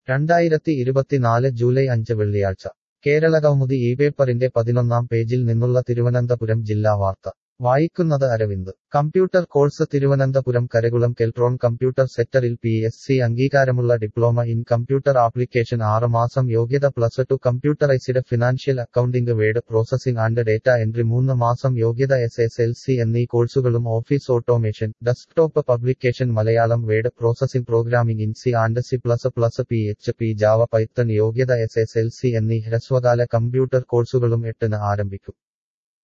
രണ്ടായിരത്തി ഇരുപത്തിനാല് ജൂലൈ അഞ്ച് വെള്ളിയാഴ്ച കേരളകൗമുദി ഈ പേപ്പറിന്റെ പതിനൊന്നാം പേജിൽ നിന്നുള്ള തിരുവനന്തപുരം ജില്ലാ വാർത്ത വായിക്കുന്നത് Aravind computer course Thiruvananthapuram Karakulam Keltron computer സെക്ടറിൽ പി എസ് സി അംഗീകാരമുള്ള ഡിപ്ലോമ ഇൻ കമ്പ്യൂട്ടർ ആപ്ലിക്കേഷൻ ആറ് മാസം യോഗ്യത plus two computerised financial accounting word processing and data entry മൂന്ന് മാസം യോഗ്യത എസ് എസ് എൽ സി എന്നീ കോഴ്സുകളും office automation desktop publication Malayalam word processing programming in C and C plus plus P H P Java Python യോഗ്യത S S L C എന്നീ ഹ്രസ്വകാല computer കോഴ്സുകളും എട്ടിന് ആരംഭിക്കും